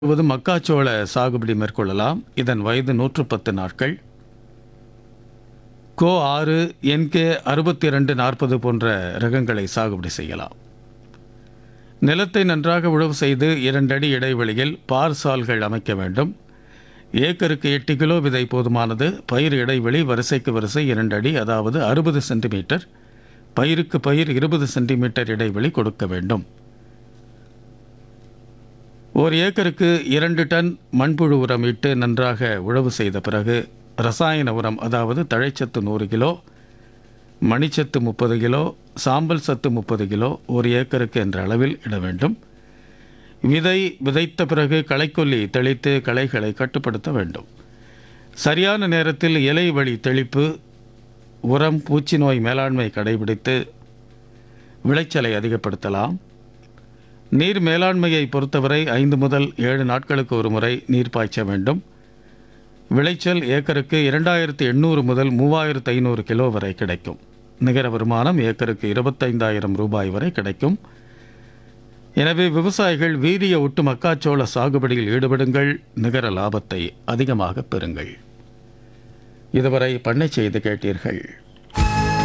முழுவதும் மக்காச்சோள சாகுபடி மேற்கொள்ளலாம் இதன் வயது நூற்று பத்து நாட்கள் கோ ஆறு என்கே அறுபத்தி இரண்டு நாற்பது போன்ற ரகங்களை சாகுபடி செய்யலாம் நிலத்தை நன்றாக உழவு செய்து இரண்டடி இடைவெளியில் பார் சால்கள் அமைக்க வேண்டும் ஏக்கருக்கு எட்டு கிலோ விதை போதுமானது பயிர் இடைவெளி வரிசைக்கு வரிசை இரண்டு அடி அதாவது அறுபது சென்டிமீட்டர் பயிருக்கு பயிர் இருபது சென்டிமீட்டர் இடைவெளி கொடுக்க வேண்டும் ஒரு ஏக்கருக்கு இரண்டு டன் மண்புழு உரம் இட்டு நன்றாக உழவு செய்த பிறகு ரசாயன உரம் அதாவது தழைச்சத்து நூறு கிலோ மணிச்சத்து முப்பது கிலோ சாம்பல் சத்து முப்பது கிலோ ஒரு ஏக்கருக்கு என்ற அளவில் இட வேண்டும் விதை விதைத்த பிறகு களைக்கொல்லி தெளித்து களைகளை கட்டுப்படுத்த வேண்டும் சரியான நேரத்தில் இலை வழி தெளிப்பு உரம் பூச்சி நோய் மேலாண்மை கடைபிடித்து விளைச்சலை அதிகப்படுத்தலாம் நீர் மேலாண்மையை பொறுத்தவரை ஐந்து முதல் ஏழு நாட்களுக்கு ஒரு முறை நீர் பாய்ச்ச வேண்டும் விளைச்சல் ஏக்கருக்கு இரண்டாயிரத்து எண்ணூறு முதல் மூவாயிரத்து ஐநூறு கிலோ வரை கிடைக்கும் நிகர வருமானம் ஏக்கருக்கு இருபத்தைந்தாயிரம் ரூபாய் வரை கிடைக்கும் எனவே விவசாயிகள் வீரிய ஒட்டு மக்காச்சோள சாகுபடியில் ஈடுபடுங்கள் நிகர லாபத்தை அதிகமாக பெறுங்கள் இதுவரை பண்ணை செய்து கேட்டீர்கள்